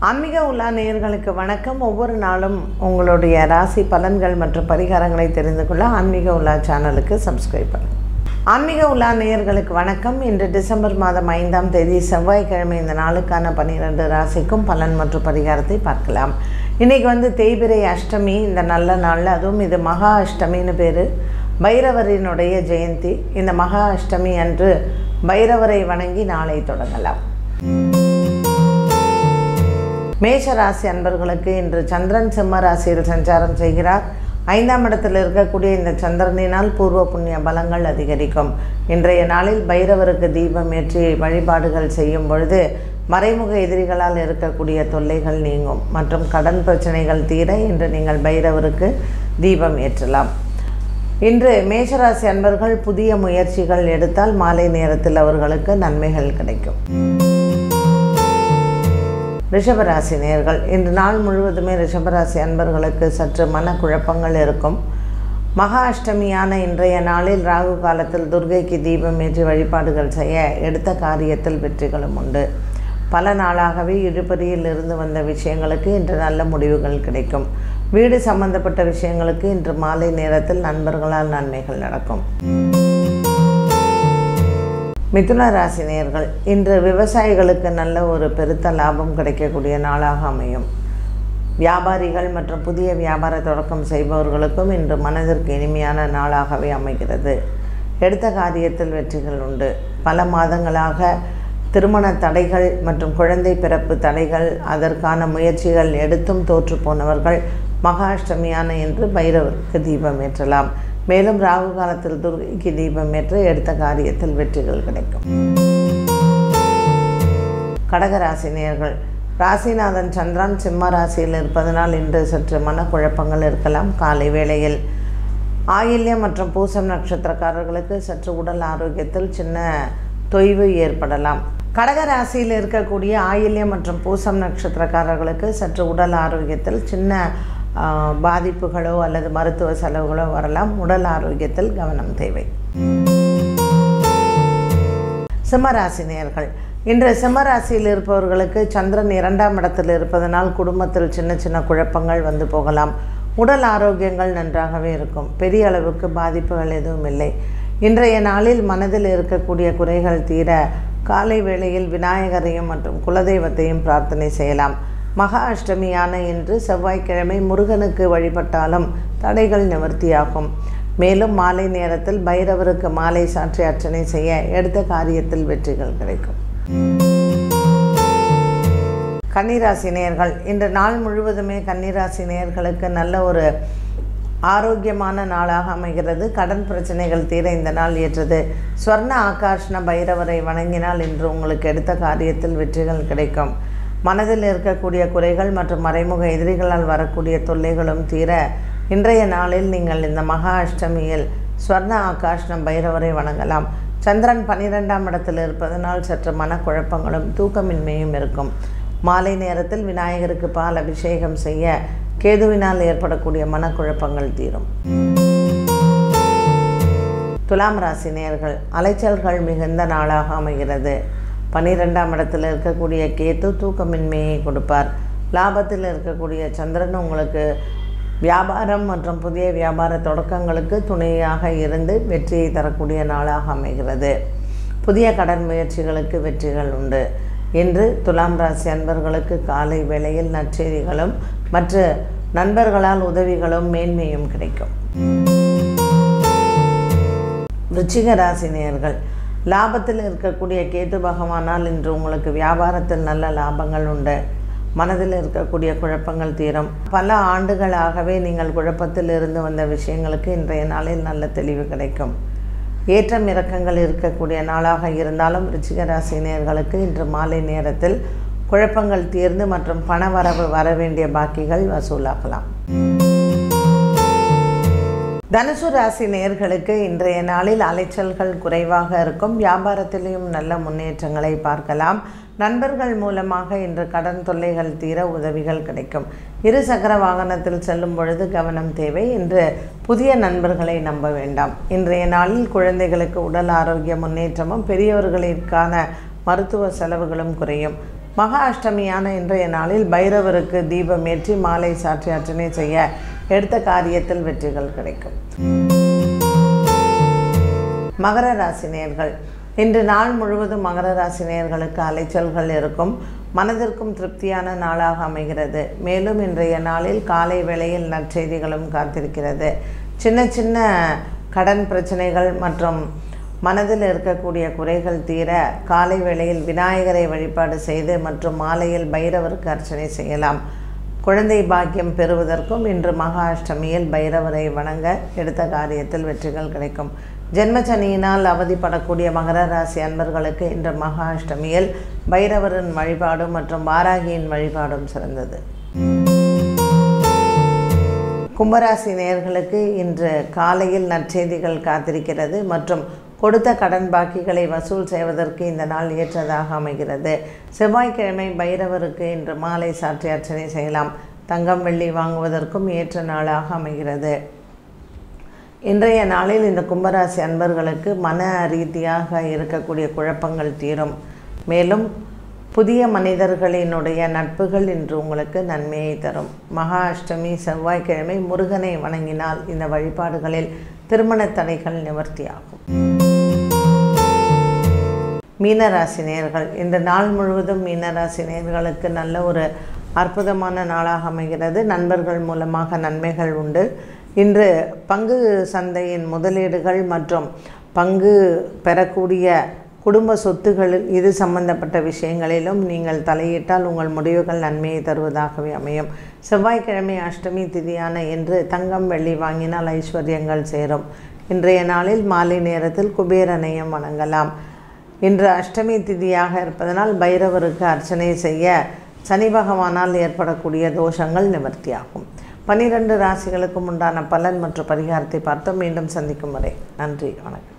ஆன்மீக உலா நேயர்களுக்கு வணக்கம் ஒவ்வொரு நாளும் உங்களுடைய ராசி பலன்கள் மற்றும் பரிகாரங்களை தெரிந்து கொள்ள ஆன்மீக உலா சேனலுக்கு சப்ஸ்கிரைப் பண்ணுங்கள் ஆன்மீக உலா நேயர்களுக்கு வணக்கம் இன்று டிசம்பர் மாதம் ஐந்தாம் தேதி செவ்வாய்க்கிழமை இந்த நாளுக்கான பன்னிரெண்டு ராசிக்கும் பலன் மற்றும் பரிகாரத்தை பார்க்கலாம் இன்றைக்கி வந்து தேய்பிரை அஷ்டமி இந்த நல்ல நாளில் அதுவும் இது மகா அஷ்டமின்னு பேர் பைரவரினுடைய ஜெயந்தி இந்த மகா அஷ்டமி அன்று பைரவரை வணங்கி நாளை தொடங்கலாம் மேஷ ராசி அன்பர்களுக்கு இன்று சந்திரன் சிம்ம ராசியில் சஞ்சாரம் செய்கிறார் ஐந்தாம் இடத்தில் இருக்கக்கூடிய இந்த சந்திரனினால் பூர்வ புண்ணிய பலங்கள் அதிகரிக்கும் இன்றைய நாளில் பைரவருக்கு தீபம் ஏற்றி வழிபாடுகள் செய்யும் பொழுது மறைமுக எதிரிகளால் இருக்கக்கூடிய தொல்லைகள் நீங்கும் மற்றும் கடன் பிரச்சனைகள் தீர இன்று நீங்கள் பைரவருக்கு தீபம் ஏற்றலாம் இன்று மேஷராசி அன்பர்கள் புதிய முயற்சிகள் எடுத்தால் மாலை நேரத்தில் அவர்களுக்கு நன்மைகள் கிடைக்கும் ரிஷபராசி நேர்கள் இன்று நாள் முழுவதுமே ரிஷபராசி அன்பர்களுக்கு சற்று மனக்குழப்பங்கள் இருக்கும் மகா அஷ்டமியான இன்றைய நாளில் ராகு காலத்தில் துர்கைக்கு தீபம் ஏற்றி வழிபாடுகள் செய்ய எடுத்த காரியத்தில் வெற்றிகளும் உண்டு பல நாளாகவே இழுபறியில் இருந்து வந்த விஷயங்களுக்கு இன்று நல்ல முடிவுகள் கிடைக்கும் வீடு சம்பந்தப்பட்ட விஷயங்களுக்கு இன்று மாலை நேரத்தில் நண்பர்களால் நன்மைகள் நடக்கும் மிதுன ராசி நேயர்கள் இன்று விவசாயிகளுக்கு நல்ல ஒரு பெருத்த லாபம் கிடைக்கக்கூடிய நாளாக அமையும் வியாபாரிகள் மற்றும் புதிய வியாபார தொடக்கம் செய்பவர்களுக்கும் இன்று மனதிற்கு இனிமையான நாளாகவே அமைகிறது எடுத்த காரியத்தில் வெற்றிகள் உண்டு பல மாதங்களாக திருமண தடைகள் மற்றும் குழந்தை பிறப்பு தடைகள் அதற்கான முயற்சிகள் எடுத்தும் தோற்று போனவர்கள் மகாஷ்டமியான என்று பைரவருக்கு தீபம் ஏற்றலாம் மேலும் ராகு காலத்தில் துர்கைக்கு தீபம் ஏற்று எடுத்த காரியத்தில் வெற்றிகள் கிடைக்கும் கடகராசி நேயர்கள் ராசிநாதன் சந்திரன் சிம்ம ராசியில் இருப்பதனால் இன்று சற்று மனக்குழப்பங்கள் இருக்கலாம் காலை வேளையில் ஆயில்யம் மற்றும் பூசம் நட்சத்திரக்காரர்களுக்கு சற்று உடல் ஆரோக்கியத்தில் சின்ன தொய்வு ஏற்படலாம் கடக ராசியில் இருக்கக்கூடிய ஆயில்யம் மற்றும் பூசம் நட்சத்திரக்காரர்களுக்கு சற்று உடல் ஆரோக்கியத்தில் சின்ன பாதிப்புகளோ அல்லது மருத்துவ செலவுகளோ வரலாம் உடல் ஆரோக்கியத்தில் கவனம் தேவை சிம்மராசி நேர்கள் இன்று சிம்மராசியில் இருப்பவர்களுக்கு சந்திரன் இரண்டாம் இடத்தில் இருப்பதனால் குடும்பத்தில் சின்ன சின்ன குழப்பங்கள் வந்து போகலாம் உடல் ஆரோக்கியங்கள் நன்றாகவே இருக்கும் பெரிய அளவுக்கு பாதிப்புகள் எதுவும் இல்லை இன்றைய நாளில் மனதில் இருக்கக்கூடிய குறைகள் தீர காலை வேளையில் விநாயகரையும் மற்றும் குலதெய்வத்தையும் பிரார்த்தனை செய்யலாம் மகா அஷ்டமியான இன்று செவ்வாய்க்கிழமை முருகனுக்கு வழிபட்டாலும் தடைகள் நிவர்த்தியாகும் மேலும் மாலை நேரத்தில் பைரவருக்கு மாலை சாற்றி அர்ச்சனை செய்ய எடுத்த காரியத்தில் வெற்றிகள் கிடைக்கும் கன்னிராசி நேயர்கள் இன்று நாள் முழுவதுமே கன்னிராசி நேயர்களுக்கு நல்ல ஒரு ஆரோக்கியமான நாளாக அமைகிறது கடன் பிரச்சனைகள் தீர இந்த நாள் ஏற்றது ஸ்வர்ண ஆகாஷ்ண பைரவரை வணங்கினால் இன்று உங்களுக்கு எடுத்த காரியத்தில் வெற்றிகள் கிடைக்கும் மனதில் இருக்கக்கூடிய குறைகள் மற்றும் மறைமுக எதிரிகளால் வரக்கூடிய தொல்லைகளும் தீர இன்றைய நாளில் நீங்கள் இந்த மகா அஷ்டமியில் ஸ்வர்ண ஆகாஷ்ணம் பைரவரை வணங்கலாம் சந்திரன் பன்னிரெண்டாம் இடத்தில் இருப்பதனால் சற்று மனக்குழப்பங்களும் தூக்கமின்மையும் இருக்கும் மாலை நேரத்தில் விநாயகருக்கு பால் அபிஷேகம் செய்ய கேதுவினால் ஏற்படக்கூடிய மனக்குழப்பங்கள் தீரும் துலாம் ராசி நேர்கள் அலைச்சல்கள் மிகுந்த நாளாக அமைகிறது பன்னிரெண்டாம் இடத்தில் இருக்கக்கூடிய கேத்து தூக்கமின்மையை கொடுப்பார் லாபத்தில் இருக்கக்கூடிய சந்திரன் உங்களுக்கு வியாபாரம் மற்றும் புதிய வியாபார தொடக்கங்களுக்கு துணையாக இருந்து வெற்றியை தரக்கூடிய நாளாக அமைகிறது புதிய கடன் முயற்சிகளுக்கு வெற்றிகள் உண்டு இன்று துலாம் ராசி அன்பர்களுக்கு காலை வேளையில் நற்செய்திகளும் மற்ற நண்பர்களால் உதவிகளும் மேன்மையும் கிடைக்கும் விருச்சிக ராசி நேயர்கள் லாபத்தில் இருக்கக்கூடிய கேது பகவானால் இன்று உங்களுக்கு வியாபாரத்தில் நல்ல லாபங்கள் உண்டு மனதில் இருக்கக்கூடிய குழப்பங்கள் தீரும் பல ஆண்டுகளாகவே நீங்கள் குழப்பத்தில் இருந்து வந்த விஷயங்களுக்கு இன்றைய நாளில் நல்ல தெளிவு கிடைக்கும் ஏற்றம் இறக்கங்கள் இருக்கக்கூடிய நாளாக இருந்தாலும் ரிச்சிக ராசினியர்களுக்கு இன்று மாலை நேரத்தில் குழப்பங்கள் தீர்ந்து மற்றும் பண வரவு வர வேண்டிய பாக்கிகள் வசூலாகலாம் தனுசு ராசி நேர்களுக்கு இன்றைய நாளில் அலைச்சல்கள் குறைவாக இருக்கும் வியாபாரத்திலையும் நல்ல முன்னேற்றங்களை பார்க்கலாம் நண்பர்கள் மூலமாக இன்று கடன் தொல்லைகள் தீர உதவிகள் கிடைக்கும் இரு சக்கர வாகனத்தில் செல்லும் பொழுது கவனம் தேவை இன்று புதிய நண்பர்களை நம்ப வேண்டாம் இன்றைய நாளில் குழந்தைகளுக்கு உடல் ஆரோக்கிய முன்னேற்றமும் பெரியவர்களுக்கான மருத்துவ செலவுகளும் குறையும் மகா அஷ்டமியான இன்றைய நாளில் பைரவருக்கு தீபம் ஏற்றி மாலை சாற்றி அர்ச்சனை செய்ய எடுத்த காரியத்தில் வெற்றிகள் கிடைக்கும் மகர ராசி நேயர்கள் இன்று நாள் முழுவதும் மகர ராசி நேயர்களுக்கு அலைச்சல்கள் இருக்கும் மனதிற்கும் திருப்தியான நாளாக அமைகிறது மேலும் இன்றைய நாளில் காலை வேளையில் நற்செய்திகளும் காத்திருக்கிறது சின்ன சின்ன கடன் பிரச்சனைகள் மற்றும் மனதில் இருக்கக்கூடிய குறைகள் தீர காலை வேளையில் விநாயகரை வழிபாடு செய்து மற்றும் மாலையில் பைரவருக்கு அர்ச்சனை செய்யலாம் குழந்தை பாக்கியம் பெறுவதற்கும் இன்று மகா அஷ்டமியில் பைரவரை வணங்க எடுத்த காரியத்தில் வெற்றிகள் கிடைக்கும் ஜென்மச்சனியினால் அவதிப்படக்கூடிய மகர ராசி அன்பர்களுக்கு இன்று மகா அஷ்டமியில் பைரவரின் வழிபாடும் மற்றும் வாராகியின் வழிபாடும் சிறந்தது கும்பராசி நேயர்களுக்கு இன்று காலையில் நற்செய்திகள் காத்திருக்கிறது மற்றும் கொடுத்த கடன் பாக்கிகளை வசூல் செய்வதற்கு இந்த நாள் ஏற்றதாக அமைகிறது செவ்வாய்க்கிழமை பைரவருக்கு இன்று மாலை சாற்றி அர்ச்சனை செய்யலாம் தங்கம் வெள்ளி வாங்குவதற்கும் ஏற்ற நாளாக அமைகிறது இன்றைய நாளில் இந்த கும்பராசி அன்பர்களுக்கு மன ரீதியாக இருக்கக்கூடிய குழப்பங்கள் தீரும் மேலும் புதிய மனிதர்களினுடைய நட்புகள் இன்று உங்களுக்கு நன்மையை தரும் மகா அஷ்டமி செவ்வாய்க்கிழமை முருகனை வணங்கினால் இந்த வழிபாடுகளில் திருமண தடைகள் நிவர்த்தியாகும் மீனராசி நேயர்கள் இந்த நாள் முழுவதும் மீனராசி நேயர்களுக்கு நல்ல ஒரு அற்புதமான நாளாக அமைகிறது நண்பர்கள் மூலமாக நன்மைகள் உண்டு இன்று பங்கு சந்தையின் முதலீடுகள் மற்றும் பங்கு பெறக்கூடிய குடும்ப சொத்துகள் இது சம்பந்தப்பட்ட விஷயங்களிலும் நீங்கள் தலையிட்டால் உங்கள் முடிவுகள் நன்மையை தருவதாகவே அமையும் செவ்வாய்க்கிழமை அஷ்டமி திதியான இன்று தங்கம் வெள்ளி வாங்கினால் ஐஸ்வர்யங்கள் சேரும் இன்றைய நாளில் மாலை நேரத்தில் குபேரனையும் வணங்கலாம் இன்று அஷ்டமி திதியாக இருப்பதனால் பைரவருக்கு அர்ச்சனை செய்ய சனி பகவானால் ஏற்படக்கூடிய தோஷங்கள் நிவர்த்தியாகும் பனிரெண்டு ராசிகளுக்கும் உண்டான பலன் மற்றும் பரிகாரத்தை பார்த்தோம் மீண்டும் சந்திக்கும் வரை நன்றி வணக்கம்